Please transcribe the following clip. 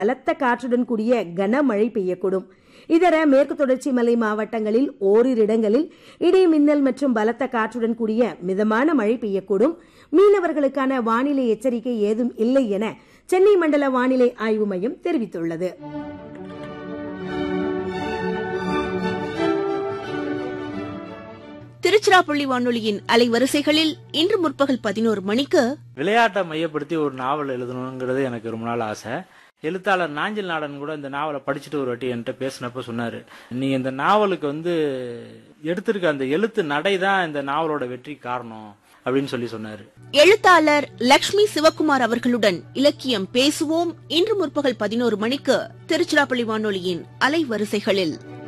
பலத்த காற்றுடன் கூடிய கனமழை பெய்யக்கூடும் இதர மேற்கு தொடர்ச்சி மலை மாவட்டங்களில் ஓரிரு இடங்களில் இடி மின்னல் மற்றும் பலத்த காற்றுடன் கூடிய மிதமான மழை பெய்யக்கூடும் மீனவர்களுக்கான வானிலை எச்சரிக்கை ஏதும் இல்லை என சென்னை மண்டல வானிலை ஆய்வு மையம் தெரிவித்துள்ளது திருச்சிராப்பள்ளி வானொலியின் அலைவரிசைகளில் இன்று முற்பகல் பதினோரு மணிக்கு விளையாட்டை மையப்படுத்தி ஒரு நாவல் எழுதணுங்கிறது எனக்கு ரொம்ப நாள் ஆசை எழுத்தாளர் நாஞ்சில் நாடன் கூட இந்த நாவலை படிச்சுட்டு ஒரு வாட்டி என்கிட்ட பேசினப்ப சொன்னாரு நீ இந்த நாவலுக்கு வந்து எடுத்திருக்க அந்த எழுத்து நடை தான் இந்த நாவலோட வெற்றி காரணம் அப்படின்னு சொல்லி சொன்னாரு எழுத்தாளர் லக்ஷ்மி சிவகுமார் அவர்களுடன் இலக்கியம் பேசுவோம் இன்று முற்பகல் பதினோரு மணிக்கு திருச்சிராப்பள்ளி வானொலியின் அலைவரிசைகளில்